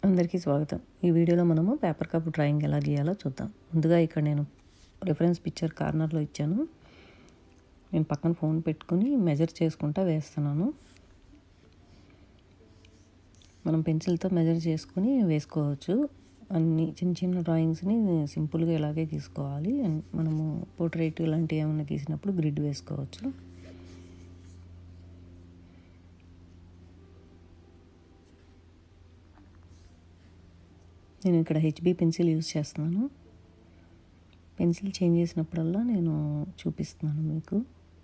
అందరికీ స్వాగతం ఈ వీడియోలో మనము పేపర్ కప్ డ్రాయింగ్ ఎలా గీయాలో చూద్దాం ముందుగా ఇక్కడ నేను రిఫరెన్స్ పిక్చర్ కార్నర్లో ఇచ్చాను నేను పక్కన ఫోన్ పెట్టుకుని మెజర్ చేసుకుంటా వేస్తున్నాను మనం పెన్సిల్తో మెజర్ చేసుకుని వేసుకోవచ్చు అన్ని చిన్న చిన్న డ్రాయింగ్స్ని సింపుల్గా ఇలాగే గీసుకోవాలి మనము పోర్ట్రేట్ ఇలాంటివి ఏమైనా గీసినప్పుడు గ్రిడ్ వేసుకోవచ్చు నేను ఇక్కడ హెచ్బి పెన్సిల్ యూజ్ చేస్తున్నాను పెన్సిల్ చేంజ్ చేసినప్పుడల్లా నేను చూపిస్తున్నాను మీకు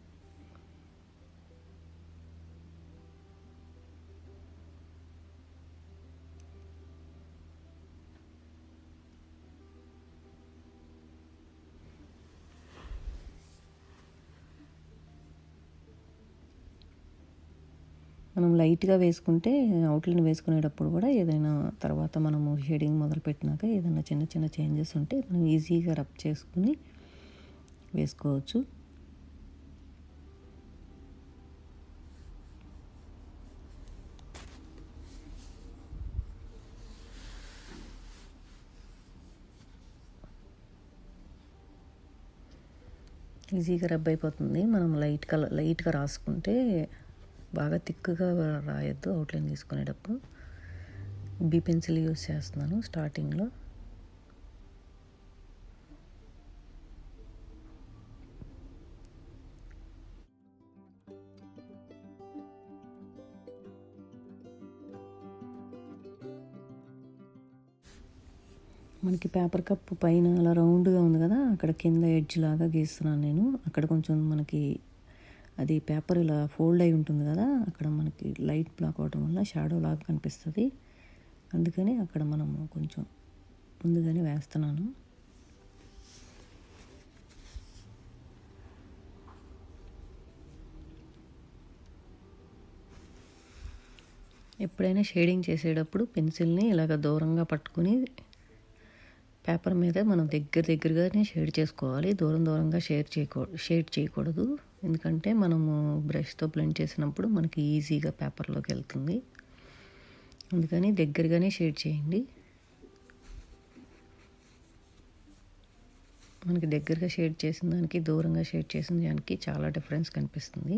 మనం లైట్గా వేసుకుంటే అవుట్లైన్ వేసుకునేటప్పుడు కూడా ఏదైనా తర్వాత మనము షేడింగ్ మొదలుపెట్టినాక ఏదైనా చిన్న చిన్న చేంజెస్ ఉంటే మనం ఈజీగా రబ్ చేసుకుని వేసుకోవచ్చు ఈజీగా రబ్ అయిపోతుంది మనం లైట్ కలర్ లైట్గా రాసుకుంటే బాగా థిక్గా రాయొద్దు అవుట్లైన్ తీసుకునేటప్పుడు బీ పెన్సిల్ యూస్ చేస్తున్నాను స్టార్టింగ్లో మనకి పేపర్ కప్ పైన అలా రౌండ్గా ఉంది కదా అక్కడ కింద ఎడ్జ్ లాగా గీస్తున్నాను నేను అక్కడ కొంచెం మనకి అది పేపర్ ఇలా ఫోల్డ్ అయి ఉంటుంది కదా అక్కడ మనకి లైట్ బ్లాక్ అవడం వల్ల షాడో లాగా కనిపిస్తుంది అందుకని అక్కడ మనము కొంచెం ముందుగానే వేస్తున్నాను ఎప్పుడైనా షేడింగ్ చేసేటప్పుడు పెన్సిల్ని ఇలాగ దూరంగా పట్టుకుని పేపర్ మీద మనం దగ్గర దగ్గరగానే షేడ్ చేసుకోవాలి దూరం దూరంగా షేర్ చేయకూ షేడ్ చేయకూడదు ఎందుకంటే మనము బ్రష్తో బ్లెండ్ చేసినప్పుడు మనకి ఈజీగా పేపర్లోకి వెళ్తుంది అందుకని దగ్గరగానే షేడ్ చేయండి మనకి దగ్గరగా షేడ్ చేసిన దానికి దూరంగా షేడ్ చేసిన దానికి చాలా డిఫరెన్స్ కనిపిస్తుంది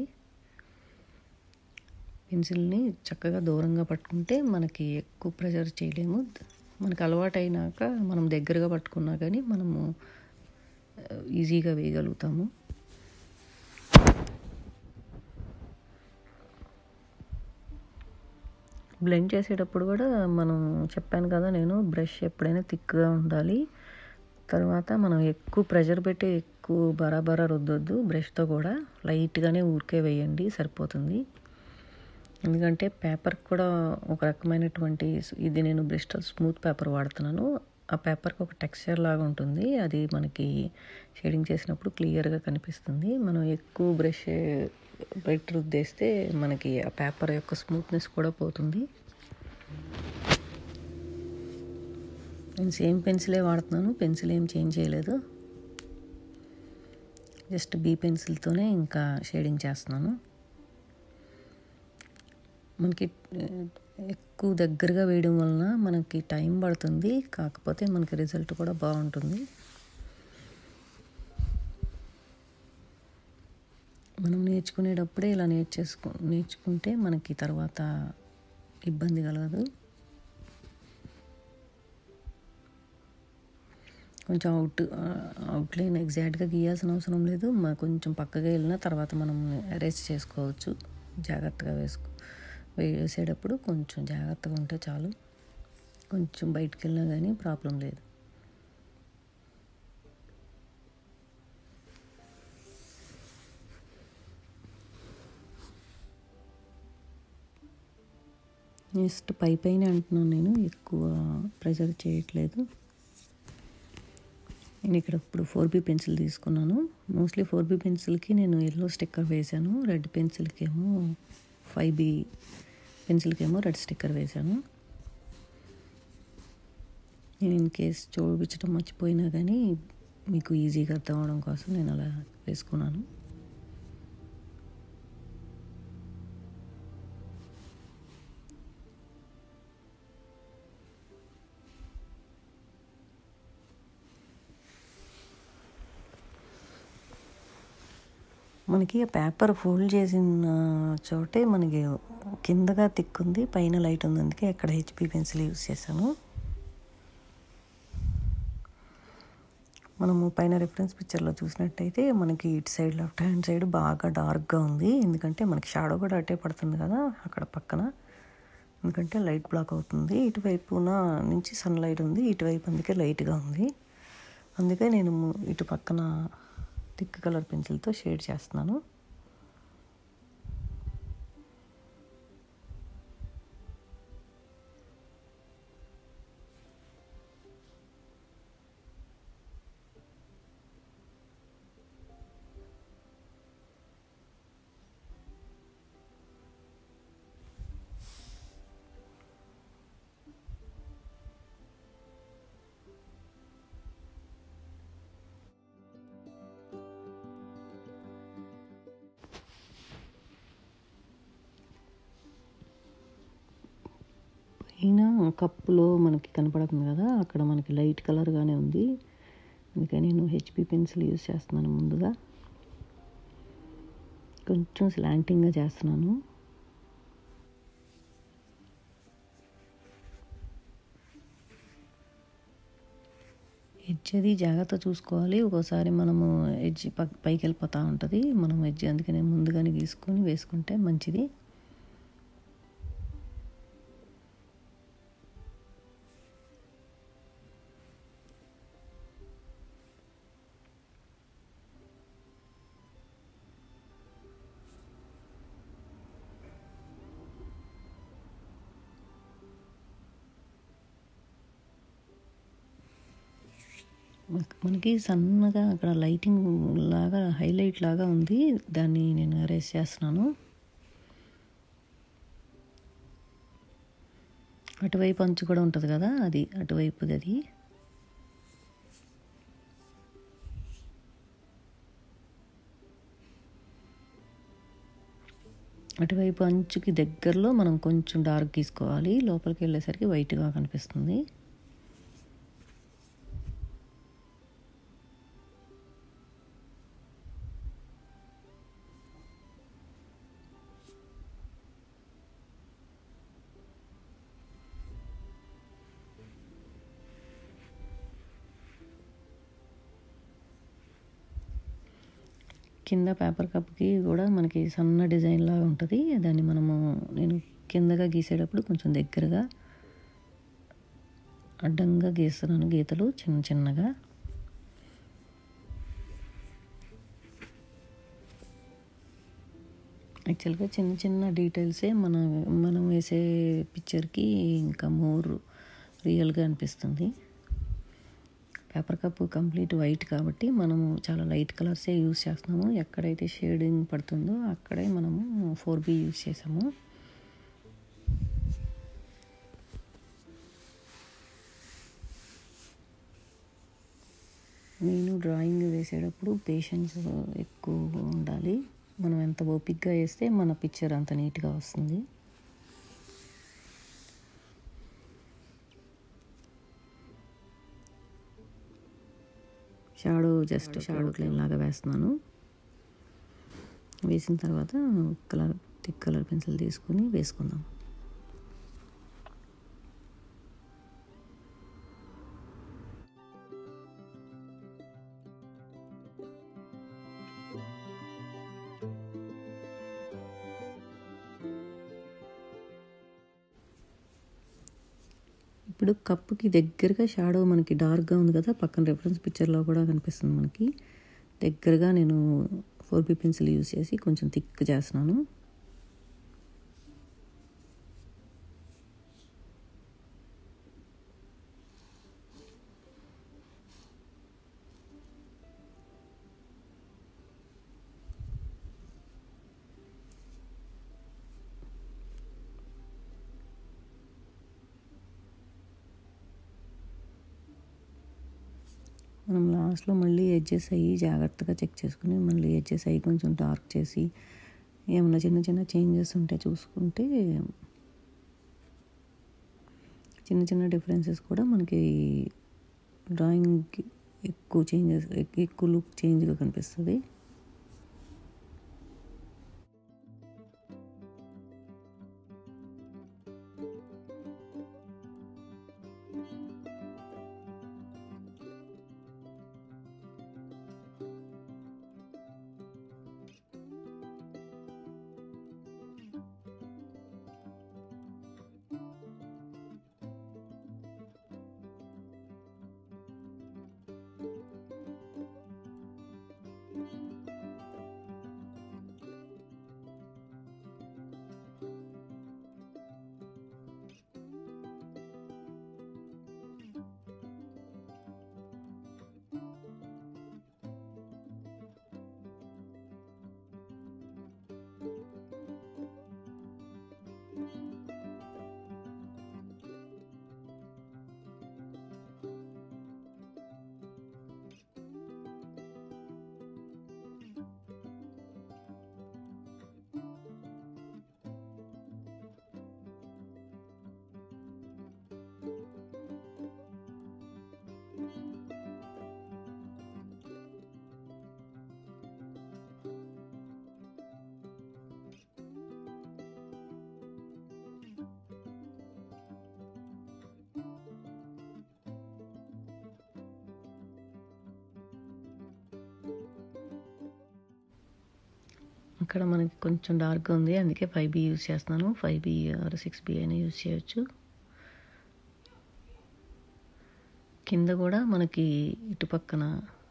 పెన్సిల్ని చక్కగా దూరంగా పట్టుకుంటే మనకి ఎక్కువ ప్రెషర్ చేయలేము మనకు అలవాటు అయినాక మనం దగ్గరగా పట్టుకున్నా కానీ మనము ఈజీగా వేయగలుగుతాము బ్లెండ్ చేసేటప్పుడు కూడా మనం చెప్పాను కదా నేను బ్రష్ ఎప్పుడైనా థిక్గా ఉండాలి తర్వాత మనం ఎక్కువ ప్రెషర్ పెట్టి ఎక్కువ బరాబరా రుద్దొద్దు బ్రష్తో కూడా లైట్గానే ఊరికే వేయండి సరిపోతుంది ఎందుకంటే పేపర్ కూడా ఒక రకమైనటువంటి ఇది నేను బ్రిస్టల్ స్మూత్ పేపర్ వాడుతున్నాను ఆ పేపర్కి ఒక టెక్స్చర్ లాగా ఉంటుంది అది మనకి షేడింగ్ చేసినప్పుడు క్లియర్గా కనిపిస్తుంది మనం ఎక్కువ బ్రష్ బయట రుద్దేస్తే మనకి ఆ పేపర్ యొక్క స్మూత్నెస్ కూడా పోతుంది నేను సేమ్ పెన్సిలే వాడుతున్నాను పెన్సిల్ ఏం చేంజ్ చేయలేదు జస్ట్ బీ పెన్సిల్తోనే ఇంకా షేడింగ్ చేస్తున్నాను మనకి ఎక్కువ దగ్గరగా వేయడం వలన మనకి టైం పడుతుంది కాకపోతే మనకి రిజల్ట్ కూడా బాగుంటుంది మనం నేర్చుకునేటప్పుడే ఇలా నేర్చేసుకు నేర్చుకుంటే మనకి తర్వాత ఇబ్బంది కలగదు కొంచెం అవుట్ అవుట్లైన్ ఎగ్జాక్ట్గా గీయాల్సిన అవసరం లేదు కొంచెం పక్కగా వెళ్ళిన తర్వాత మనం అరేంజ్ చేసుకోవచ్చు జాగ్రత్తగా వేసుకో వేసేటప్పుడు కొంచెం జాగ్రత్తగా ఉంటే చాలు కొంచెం బయటికి వెళ్ళినా కానీ ప్రాబ్లం లేదు నెక్స్ట్ పై పైన అంటున్నాను నేను ఎక్కువ ప్రెజర్ చేయట్లేదు నేను ఇక్కడ ఇప్పుడు ఫోర్ బీ పెన్సిల్ తీసుకున్నాను మోస్ట్లీ ఫోర్ బీ పెన్సిల్కి నేను ఎల్లో స్టిక్కర్ వేశాను రెడ్ పెన్సిల్కి ఏమో ఫైవ్ బి పెన్సిల్కి ఏమో రెడ్ స్టిక్కర్ వేశాను నేను ఇన్ కేస్ చూపించడం మర్చిపోయినా కానీ మీకు ఈజీగా అర్థం అవడం కోసం నేను అలా వేసుకున్నాను మనకి ఆ పేపర్ ఫోల్డ్ చేసిన చోటే మనకి కిందగా తిక్కుంది పైన లైట్ ఉంది అందుకే అక్కడ హెచ్పి పెన్సిల్ యూస్ చేశాను మనము పైన రిఫరెన్స్ పిక్చర్లో చూసినట్టయితే మనకి ఇటు సైడ్ లెఫ్ట్ హ్యాండ్ సైడ్ బాగా డార్క్గా ఉంది ఎందుకంటే మనకి షాడో కూడా అటే పడుతుంది కదా అక్కడ పక్కన ఎందుకంటే లైట్ బ్లాక్ అవుతుంది ఇటువైపున నుంచి సన్ లైట్ ఉంది ఇటువైపు అందుకే లైట్గా ఉంది అందుకే నేను ఇటు పక్కన థిక్ కలర్ పెన్సిల్తో షేడ్ చేస్తున్నాను పైన కప్పులో మనకి కనపడుతుంది కదా అక్కడ మనకి లైట్ కలర్గానే ఉంది అందుకని నేను హెచ్పి పెన్సిల్ యూస్ చేస్తున్నాను ముందుగా కొంచెం స్లాంటింగ్గా చేస్తున్నాను ఎడ్జ్ అది జాగ్రత్త చూసుకోవాలి ఒక్కోసారి మనము ఎడ్జ్ పైకి వెళ్ళిపోతూ ఉంటుంది మనం ఎడ్జ్ అందుకనే ముందుగానే గీసుకొని వేసుకుంటే మంచిది మనకి సన్నగా అక్కడ లైటింగ్ లాగా హైలైట్ లాగా ఉంది దాన్ని నేను అరేస్ చేస్తున్నాను అటువైపు అంచు కూడా ఉంటుంది కదా అది అటువైపుది అది అటువైపు అంచుకి దగ్గరలో మనం కొంచెం డార్క్ గీసుకోవాలి లోపలికి వెళ్ళేసరికి వైట్గా కనిపిస్తుంది కింద పేపర్ కప్కి కూడా మనకి సన్న డిజైన్ లాగా ఉంటుంది దాన్ని మనము నేను కిందగా గీసేటప్పుడు కొంచెం దగ్గరగా అడ్డంగా గీస్తున్నాను గీతలు చిన్న చిన్నగా యాక్చువల్గా చిన్న చిన్న డీటెయిల్సే మన మనం వేసే పిక్చర్కి ఇంకా మోర్ రియల్గా అనిపిస్తుంది పేపర్ కప్ కంప్లీట్ వైట్ కాబట్టి మనము చాలా లైట్ కలర్సే యూస్ చేస్తున్నాము ఎక్కడైతే షేడింగ్ పడుతుందో అక్కడే మనము ఫోర్ బి యూస్ చేసాము నేను డ్రాయింగ్ వేసేటప్పుడు పేషెన్స్ ఎక్కువ ఉండాలి మనం ఎంత ఓపిక్గా వేస్తే మన పిక్చర్ అంత నీట్గా వస్తుంది షాడో జస్ట్ షాడో క్లైన్ లాగా వేస్తున్నాను వేసిన తర్వాత కలర్ థిక్ కలర్ పెన్సిల్ తీసుకొని వేసుకుందాం ఇప్పుడు కప్పుకి దగ్గరగా షాడో మనకి డార్క్గా ఉంది కదా పక్కన రెఫరెన్స్ పిక్చర్లో కూడా కనిపిస్తుంది మనకి దగ్గరగా నేను ఫోర్ బి పెన్సిల్ యూస్ చేసి కొంచెం థిక్ చేస్తున్నాను మనం లాస్ట్లో మళ్ళీ ఎడ్జెస్ అయ్యి జాగ్రత్తగా చెక్ చేసుకుని మళ్ళీ ఎడ్జెస్ అయ్యి కొంచెం డార్క్ చేసి ఏమన్నా చిన్న చిన్న చేంజెస్ ఉంటే చూసుకుంటే చిన్న చిన్న డిఫరెన్సెస్ కూడా మనకి డ్రాయింగ్కి ఎక్కువ చేంజెస్ ఎక్కువ లుక్ చేంజ్గా కనిపిస్తుంది ఇక్కడ మనకి కొంచెం డార్క్గా ఉంది అందుకే ఫైవ్ బీ యూస్ చేస్తున్నాను five B or six B అయినా యూస్ చేయొచ్చు కింద కూడా మనకి ఇటు పక్కన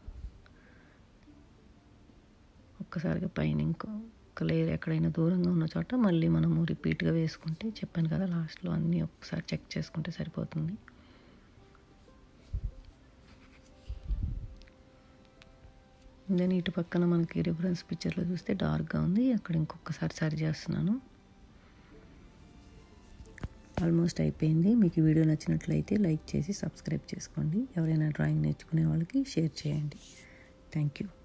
ఒక్కసారిగా పైన ఇంకో ఒక లేయర్ ఎక్కడైనా దూరంగా ఉన్న చోట మళ్ళీ మనము రిపీట్గా వేసుకుంటే చెప్పాను కదా లాస్ట్లో అన్నీ ఒకసారి చెక్ చేసుకుంటే సరిపోతుంది దెన్ ఇటు పక్కన మనకి రిఫరెన్స్ పిక్చర్లో చూస్తే డార్క్గా ఉంది అక్కడ ఇంకొకసారి సరి చేస్తున్నాను ఆల్మోస్ట్ అయిపోయింది మీకు ఈ వీడియో నచ్చినట్లయితే లైక్ చేసి సబ్స్క్రైబ్ చేసుకోండి ఎవరైనా డ్రాయింగ్ నేర్చుకునే వాళ్ళకి షేర్ చేయండి థ్యాంక్ యూ